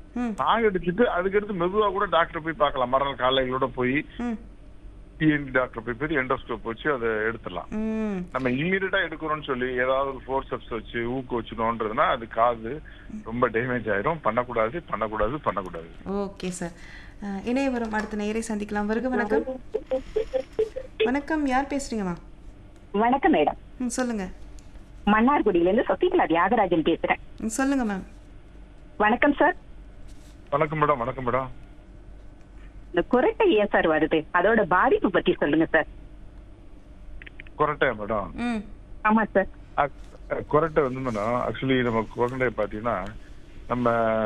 ம் சாகடிச்சிட்டு அதுக்கடுத்து மெதுவா கூட டாக்டர் போய் பார்க்கலாம் மறுநாள் காலைகளோட போய் ம் டிஎன்டி டாக்டர் போய் போய் எண்டோஸ்கோப் வச்சு அதை எடுத்துடலாம் ம் நம்ம இம்மீடியட்டா எடுக்கிறோம்னு சொல்லி ஏதாவது ஒரு ஃபோர்சப்ஸ் வச்சு ஊக்கு வச்சுனோன்றதுனா அது காது ரொம்ப டேமேஜ் ஆயிரும் பண்ணக்கூடாது பண்ணக்கூடாது பண்ணக்கூடாது ஓகே சார் அஹ், இணைய வரும் அடுத்த நேரை சந்திக்கலாம் வருக வணக்கம் வணக்கம் யார் பேசுறீங்கம்மா வணக்கம் மேடம் ம் சொல்லுங்க மன்னார்குடியில இருந்து சசிகலா தியாகராஜன் பேசுறேன் ம், சொல்லுங்க மேம் வணக்கம் சார் வணக்கம் மேடம் வணக்கம் மேடம் இந்த குரட்டை ஏன் சார் வருது அதோட பாதிப்பு பத்தி சொல்லுங்க சார் கொரட்டை மேடம் ம் ஆமா சார் அக்- கொரட்டை வந்து மேடம் ஆக்சுவலி நம்ம கொரட்டை பாத்தீங்கன்னா நம்ம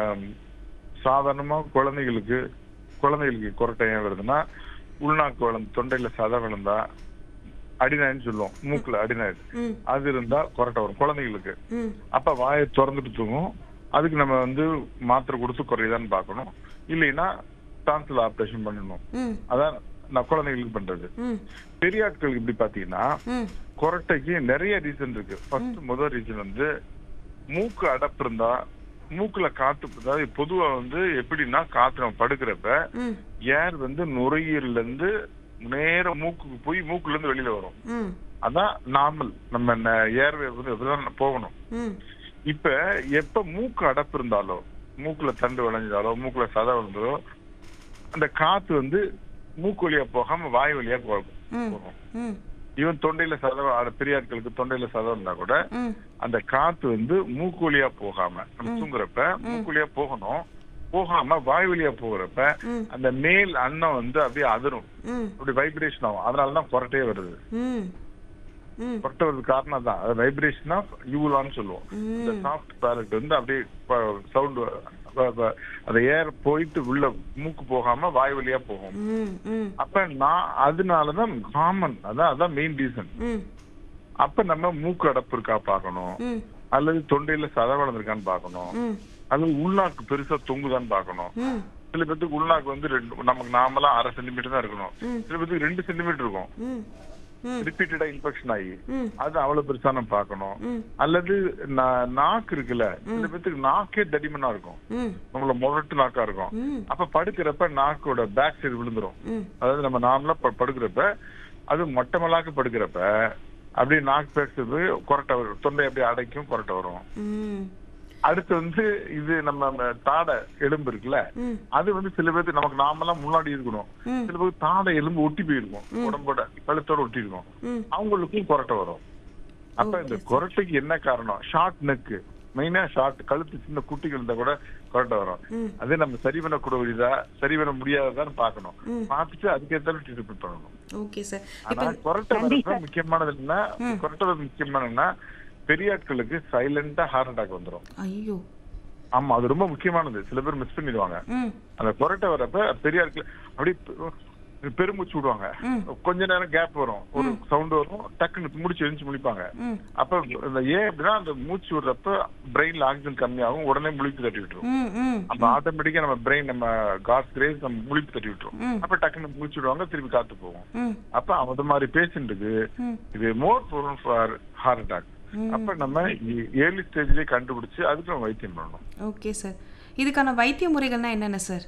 சாதாரணமா குழந்தைகளுக்கு குழந்தைகளுக்கு கொரட்டை ஏன் வருதுன்னா உள்நாக்கு வளர்ந்து தொண்டையில சதை விழுந்தா அடிநாயின்னு சொல்லுவோம் மூக்குல அடிநாய் ம் அது இருந்தா கொரட்டை வரும் குழந்தைகளுக்கு ம் அப்ப வாயை திறந்துட்டு தூங்கும் அதுக்கு நம்ம வந்து மாத்திரை கொடுத்து குறையுதான்னு பார்க்கணும் இல்லைன்னா டான்சில் ஆப்ரேஷன் பண்ணணும் ம் அதான் நான் குழந்தைகளுக்கு பண்றது ம் பெரிய ஆட்களுக்கு இப்படி பாத்தீங்கன்னா ம் கொரட்டைக்கு நிறைய ரீசன் இருக்கு ஃபர்ஸ்ட் முதல் ரீசன் வந்து மூக்கு அடப்பு இருந்தா மூக்குல காத்து அதாவது பொதுவா வந்து எப்படின்னா காத்து நம்ம படுக்கிறப்ப ம் ஏர் வந்து நுரையீரல்ல இருந்து நேர மூக்குக்கு போய் மூக்குல இருந்து வெளியில வரும் ம் அதான் நார்மல் நம்ம ஏர்வே வந்து அப்படிதான் போகணும் ம் இப்ப எப்ப மூக்கு அடப்பு இருந்தாலோ மூக்குல தண்டு விளைஞ்சாலோ மூக்குல சதை விழுந்ததோ அந்த காத்து வந்து மூக்கு வழியா போகாம வாய் வழியா போகும் ம் போகும் ம் ஈவன் தொண்டையில சதவ அட- பெரிய ஆட்களுக்கு தொண்டையில சதம் இருந்தா கூட ம் அந்த காத்து வந்து மூக்கு வழியா போகாம நம்ம தூங்குறப்ப மூக்கு வழியா போகணும் போகாம வாய் வழியா போகிறப்ப ம். அந்த மேல் அன்னம் வந்து அப்படியே அதிரும் ம் அப்படி வைப்ரேஷன் ஆகும் அதனாலதான் கொரட்டையே வருது ம் ம் கொரட்டை வருது காரணம் தான் அது வைப்ரேஷனா யூலான்னு சொல்லுவோம் இந்த சாஃப்ட் பேலட் வந்து அப்படியே சவுண்ட் அந்த ஏர் போயிட்டு உள்ள மூக்கு போகாம வாய் வழியா போகும் ம் ம் அப்ப நான் அதனாலதான் காமன் அதான் அதான் மெயின் ரீசன் ம் அப்ப நம்ம மூக்கு அடப்பு இருக்கா பார்க்கணும் ம் அல்லது தொண்டையில சதை வளர்ந்துருக்கான்னு பார்க்கணும் ம் அல்லது உள்நாக்கு பெருசா தொங்குதான்னு பார்க்கணும் ம் சில பேத்துக்கு உள்நாக்கு வந்து ரெண்டு நமக்கு நார்மலா அரை சென்டிமீட்டர் தான் இருக்கணும் ம். சில பேத்துக்கு ரெண்டு சென்டிமீட்டர் இருக்கும் ம் ம் ரிப்பீட்டடா இன்ஃபெக்ஷன் ஆகி ம் அது அவ்வளவு பெருசா நம்ம பார்க்கணும் ம் அல்லது நா- நாக்கு இருக்குல்ல சில பேத்துக்கு நாக்கே தடிமனா இருக்கும் ம் நம்மள முரட்டு நாக்கா இருக்கும் ம் அப்ப படுக்கிறப்ப நாக்கோட பேக் சைடு விழுந்துரும் ம் அதாவது நம்ம நார்மலா ப- படுக்கிறப்ப அது மொட்டமலாக்க படுக்கிறப்ப அப்படியே நாக்கு பேக் சைடு கொரட்டை வரும் தொண்டை அப்படியே அடைக்கும் கொரட்டை வரும் ம் அடுத்து வந்து இது நம்ம அந்த தாடை எலும்பு இருக்குல்ல ம் அது வந்து சில பேருக்கு நமக்கு நாமெல்லாம் முன்னாடி இருக்கணும் ம். சில பேருக்கு தாடை எலும்பு ஒட்டி போயிருக்கும் உடம்போட கழுத்தோட ஒட்டி இருக்கும் ம் அவங்களுக்கும் கொரட்டை வரும் அப்ப இந்த கொரட்டைக்கு என்ன காரணம் ஷார்ட் நெக்கு மெயினா ஷார்ட் கழுத்து சின்ன குட்டிகள் இருந்தா கூட கொரட்டை வரும் ம். அது நம்ம சரி பண்ணக்கூடியதா சரி பண்ண முடியாததான்னு பார்க்கணும் ம். பார்த்துட்டு அதுக்கேற்ற ட்ரீட்மெண்ட் பண்ணணும் ஓகே சார் ஆனா இப்போ கொரட்டை வரப்ப முக்கியமானது என்ன கொரட்டை வரது முக்கியமானதுன்னா பெரிய ஆட்களுக்கு சைலண்டா ஹார்ட் அட்டாக் வந்துரும் ஐயோ ஆமா அது ரொம்ப முக்கியமானது சில பேர் மிஸ் பண்ணிடுவாங்க ம் அந்த கொரட்டை வரப்ப பெரிய ஆட்கள் அப்படியே பெ- பெருமூச்சு விடுவாங்க ம். கொஞ்ச நேரம் கேப் வரும் ஒரு சவுண்ட் வரும் டக்குன்னு முடிச்சு எழுந்து முடிப்பாங்க ம் அப்ப இந்த ஏன் அப்படின்னா அந்த மூச்சு விடுறப்ப பிரெயின்ல ஆக்சிஜன் கம்மியாகும் உடனே முழிப்பு தட்டி விட்டுரும் ம் ம் அப்ப ஆட்டோமேட்டிக்கா நம்ம பிரெயின் நம்ம காஸ் கிரேஸ் நம்ம முழிப்பு தட்டி விட்டுரும் ம். அப்ப டக்குன்னு மூச்சு விடுவாங்க திருப்பி காத்து போகும் ம் அப்ப அந்த மாதிரி பேஷண்ட்டுக்கு ம் இது more problem for heart attack அப்ப நம்ம ஏர்லி ஸ்டேஜ்லயே கண்டுபிடிச்சு அதுக்கு நம்ம வைத்தியம் பண்ணணும் ஓகே சார் இதுக்கான வைத்திய முறைகள்னா என்னென்ன சார்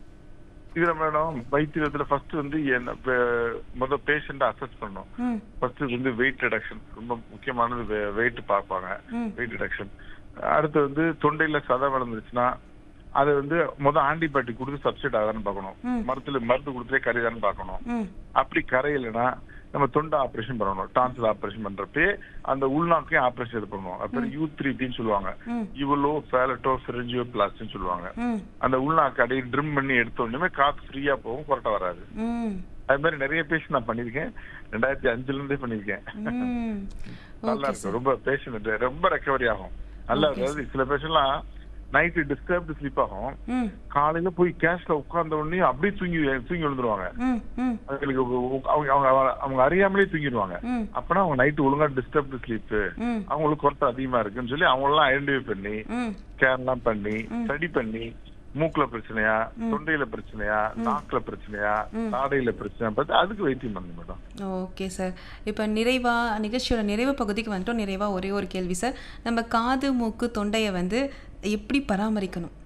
இதுல மேடம் வைத்தியத்துல ஃபர்ஸ்ட் வந்து என்ன பே- முத பேஷண்ட் அசஸ் பண்ணணும் ம் ஃபர்ஸ்ட் வந்து வெயிட் ரிடக்ஷன் ரொம்ப முக்கியமானது வெயிட் பார்ப்பாங்க ம். வெயிட் ரிடக்ஷன் அடுத்து வந்து தொண்டையில சதை வளர்ந்துருச்சுன்னா அது வந்து முத ஆன்டிபயோட்டிக் கொடுத்து சப்ஸ்டிட் ஆகான்னு பார்க்கணும் ம். மருத்துல மருந்து கொடுத்தே கரையுதான்னு பார்க்கணும் ம் அப்படி கரையலைன்னா நம்ம தொண்டை ஆபரேஷன் பண்ணணும் டான்சில் ஆபரேஷன் பண்றப்பே அந்த உள்நாக்கையும் ஆபரேஷன் இது பண்ணுவோம் அப்புறம் யூ த்ரீ பின்னு சொல்லுவாங்க ம். இவளோ ஃபேலட்டோ ஃபிரிஞ்சியோ பிளாஸ்ட்னு சொல்லுவாங்க ம் அந்த உள்நாக்கு அப்படியே ட்ரிம் பண்ணி எடுத்த உடனே காத்து ஃப்ரீயா போகும் கொரட்டை வராது ம் அது மாதிரி நிறைய பேஷண்ட் நான் பண்ணிருக்கேன் ரெண்டாயிரத்தி அஞ்சுல இருந்தே பண்ணிருக்கேன் ம் நல்லா ஓகே இருக்கும் ரொம்ப பேஷண்ட் ரொம்ப ரெக்கவரி ஆகும் நல்லா அதாவது சில பேஷண்ட்லாம் நைட்டு டிஸ்டர்ப்டு ஸ்லீப் ஆகும் ம் காலையில போய் கேஷ்ல உட்கார்ந்த உடனே அப்படியே தூங்கி தூங்கி விழுந்துருவாங்க ம் ம் அவங்களுக்கு உ- அவங்க அவங்க அவங்க அறியாமலே தூங்கிடுவாங்க ம் அப்பனா அவங்க நைட்டு ஒழுங்கா டிஸ்டர்ப்டு ஸ்லீப் ம் அவங்களுக்கு கொரட்டை அதிகமா இருக்குன்னு சொல்லி அவங்க எல்லாம் ஐடென்டிஃபை பண்ணி ம் ஸ்கேன் எல்லாம் பண்ணி ஸ்டடி பண்ணி மூக்குல பிரச்சனையா தொண்டையில பிரச்சனையா நாக்குல பிரச்சனையா தாடையில பிரச்சனையா பார்த்து அதுக்கு வைத்தியம் பண்ண மேடம் ஓகே சார் இப்போ நிறைவா நிகழ்ச்சியோட நிறைவு பகுதிக்கு வந்துட்டோம் நிறைவா ஒரே ஒரு கேள்வி சார் நம்ம காது மூக்கு தொண்டையை வந்து எப்படி பராமரிக்கணும்